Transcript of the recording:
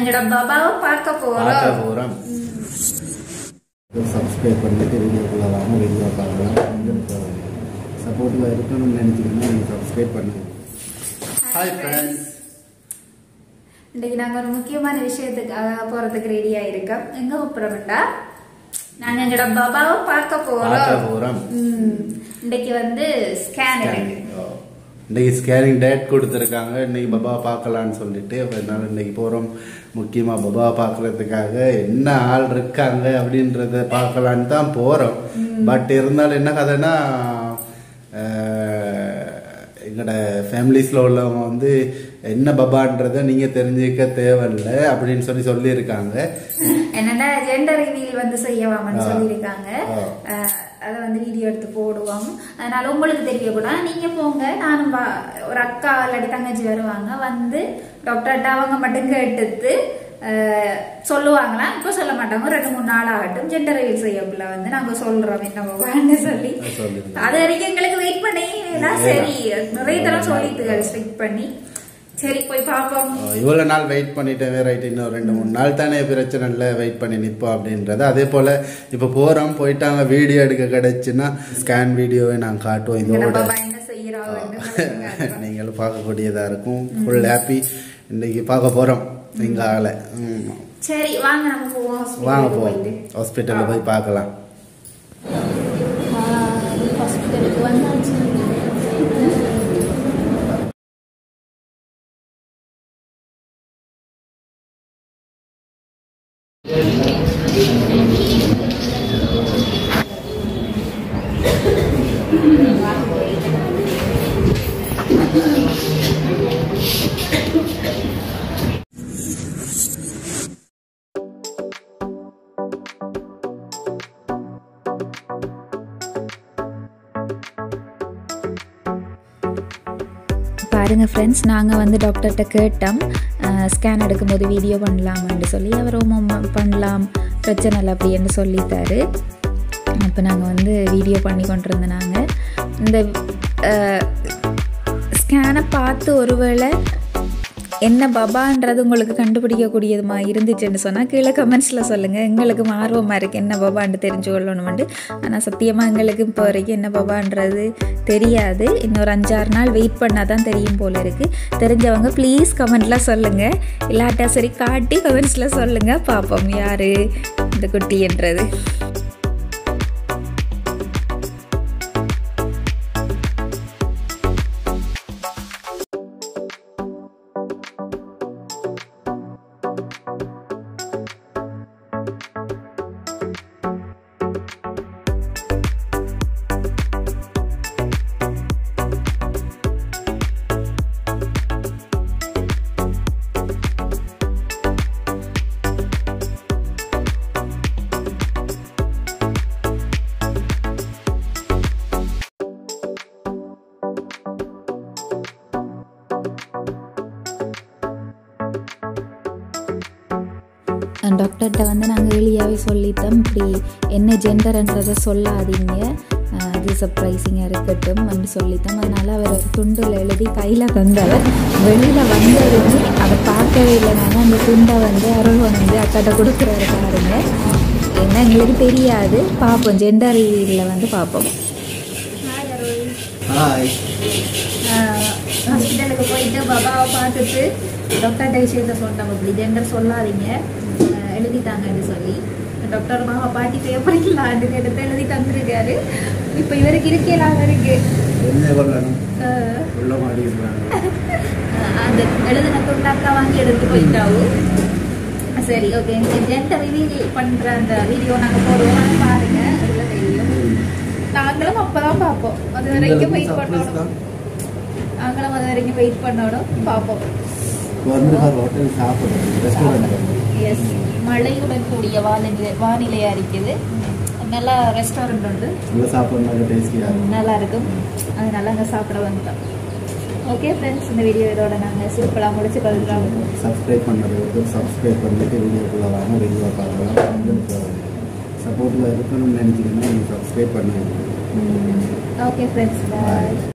எங்கட பாபாவை பார்க்க பார்க்க போறோம் போகிறோம் சப்ஸ்கிரைப் பண்ணிட்டு வீடியோக்குள்ள வாங்க வீடியோ பார்க்கலாம் சப்போர்ட்டிவாக இருக்கணும்னு நினச்சிங்கன்னா நீங்கள் சப்ஸ்கிரைப் பண்ணுங்க ஹாய் ஃப்ரெண்ட்ஸ் இன்னைக்கு நாங்க ஒரு முக்கியமான விஷயத்துக்காக போறதுக்கு ரெடியா இருக்கோம் எங்க போறோம்டா நாங்க எங்கட பாபாவை பார்க்க பார்க்க போறோம் போகிறோம் ம், இன்னைக்கு வந்து ஸ்கேன் இருக்கு இன்னைக்கு ஸ்கேனிங் டேட் கொடுத்துருக்காங்க இன்னைக்கு பபா பார்க்கலான்னு சொல்லிட்டு அதனால இன்னைக்கு போகிறோம் முக்கியமாக பபா பார்க்கறதுக்காக என்ன ஆள் இருக்காங்க அப்படின்றத பார்க்கலான்னு தான் போகிறோம் பட் இருந்தாலும் என்ன கதைன்னா அஹ், எங்களோட ஃபேமிலிஸில் உள்ளவங்க வந்து என்ன பபான்றதை நீங்கள் தெரிஞ்சுக்க தேவையில்லை அப்படின்னு சொல்லி சொல்லியிருக்காங்க என்னன்னா ஜெண்டர் ரிவீல் வந்து செய்யவாமன்னு ஆ. சொல்லியிருக்காங்க ஆ. அஹ், அதை வந்து வீடியோ எடுத்து போடுவோம் அதனால உங்களுக்கு தெரியக்கூடாது நீங்க போங்க நானும் வா- ஒரு அக்கா இல்லாட்டி தங்கச்சி வருவாங்க வந்து டாக்டர்கிட்ட அவங்க மட்டும் கேட்டுட்டு அஹ், சொல்லுவாங்களாம் இப்ப சொல்ல மாட்டாங்க ரெண்டு மூணு நாள் ஆகட்டும் ஜெண்டர் ரிவீல் செய்யக்குள்ள வந்து நாங்க சொல்றோம் என்ன வேன்னு சொல்லி சொல்லியிருந்தாங்க. அது வரைக்கும் எங்களுக்கு வெயிட் பண்ணி நான் சரி நிறைய தரம் சொல்லிட்டு ஸ்ட்ரிக் பண்ணி சரி போய் பார்ப்போம் இவ்வளோ நாள் வெயிட் பண்ணிட்டேன் ரைட் இன்னும் ரெண்டு மூணு நாள் தானே பிரச்சனை இல்லை வெயிட் பண்ணி நிற்போம் அப்படின்றது அதே போல் இப்போ போகிறோம் போயிட்டாங்க வீடியோ எடுக்க கிடைச்சுன்னா ஸ்கேன் வீடியோவை நான் காட்டுவோம் இங்க இதோட நம்ம என்ன செய்யறோம் நீங்களும் பார்க்கக்கூடியதாக இருக்கும் ஃபுல் ஹாப்பி இன்னைக்கு பார்க்க போகிறோம் எங்கள் ஆளை ம். சரி வாங்க நம்ம போவோம் வாங்க hospital போவோம் போயிட்டு. ஹாஸ்பிட்டலில் போய் பார்க்கலாம் ஹாஸ்பிட்டலுக்கு வந்தாச்சு பாருங்க ஃப்ரெண்ட்ஸ் நாங்கள் வந்து டாக்டர்கிட்ட கேட்டோம் ஸ்கேன் எடுக்கும்போது வீடியோ பண்ணலாமான்னு சொல்லி அவர் ஓமம் பண்ணலாம் பிரச்சனை இல்லை அப்படின்னு சொல்லிட்டாரு அப்போ நாங்கள் வந்து வீடியோ பண்ணி கொண்டிருந்தோம் நாங்கள் இந்த ஸ்கேனை பார்த்து ஒருவேளை என்ன பபான்றது உங்களுக்கு கண்டுபிடிக்கக்கூடியதுமா இருந்துச்சுன்னு சொன்னால் கீழே கமெண்ட்ஸில் சொல்லுங்கள் எங்களுக்கு ஆர்வமாக இருக்குது என்ன பபான்னு தெரிஞ்சு கொள்ளணுமெண்டு ஆனால் சத்தியமாக எங்களுக்கு இப்போ வரைக்கும் என்ன பபான்றது தெரியாது இன்னொரு அஞ்சாறு நாள் வெயிட் பண்ணால் தான் தெரியும் போல இருக்குது தெரிஞ்சவங்க ப்ளீஸ் கமெண்ட்டில் சொல்லுங்கள் இல்லாட்டா சரி காட்டி கமெண்ட்ஸில் சொல்லுங்கள் பார்ப்போம் யார் இந்த குட்டின்றது டாக்டர்கிட்ட வந்து நாங்கள் எளியாகவே சொல்லிட்டோம் இப்படி என்ன ஜெண்டர்ன்றதை சொல்லாதீங்க அஹ் அது சர்ப்ரைசிங்காக இருக்கட்டும் அப்படின்னு சொல்லிட்டோம் அதனால் அவர் ஒரு துண்டில் எழுதி கையில் தந்தவர் வெளியில் வந்ததுமே அதை பார்க்கவே இல்லை நாங்கள் அந்த துண்டை வந்து அருள் வந்து அக்காட்ட கொடுக்குறாரு பாருங்க ஏன்னா எங்களுக்கு தெரியாது பார்ப்போம் ஜெண்டர் இதில் வந்து பார்ப்போம் ஹாய் ஹாஸ்பிட்டலுக்கு போயிட்டு பாபாவை பார்த்துட்டு டாக்டர்கிட்ட விஷயத்த சொன்னோம் இப்படி ஜெண்டர் சொல்லாதீங்க அஹ் எழுதிட்டாங்கன்னு சொல்லி டாக்டர் மாமா பாட்டி பேப்பரிக்கலான்னு எடுத்து எழுதி தந்திருக்காரு இப்போ இவருக்கு இருக்கலாம் இருக்கு என்ன கொள்ளணும் அஹ் உள்ள மாடி இருக்கிறாங்க அந்த எழுதின துண்டாக்கா வாங்கி எடுத்து போயிட்டாவு சரி ஓகே இந்த ஜெண்டர் ரிவீல் பண்ற அந்த வீடியோ நாங்க போடுவோம் அதை பாருங்க அதுல தெரியும் நாங்களும் அப்பதான் பார்ப்போம் அது வரைக்கும் வெயிட் பண்ணணும் நாங்களும் அது வரைக்கும் வெயிட் பண்ணணும் பார்ப்போம் வந்து ஹோட்டல் சாப்பிடுறோம் ரெஸ்டாரண்ட் எஸ் மழையுடன் கூடிய வானிலை வானிலையா இருக்குது நல்லா ரெஸ்டாரண்ட் உண்டு நல்லா சாப்பிட்றது டேஸ்டியாக நல்லா இருக்கும் அதனால அங்கே சாப்பிட வந்தோம் ஓகே ஃப்ரெண்ட்ஸ் இந்த வீடியோ இதோட நாங்கள் சிம்பிளாக முடிச்சு கொள்கிறோம் சப்ஸ்கிரைப் பண்ணுறது சப்ஸ்கிரைப் பண்ணிட்டு வீடியோக்குள்ள வாங்க வீடியோ பார்க்கலாம் சப்போர்ட்டில் இருக்கணும்னு நினச்சிங்கன்னா நீங்கள் சப்ஸ்கிரைப் பண்ணுங்க ஓகே ஃப்ரெண்ட்ஸ் பாய்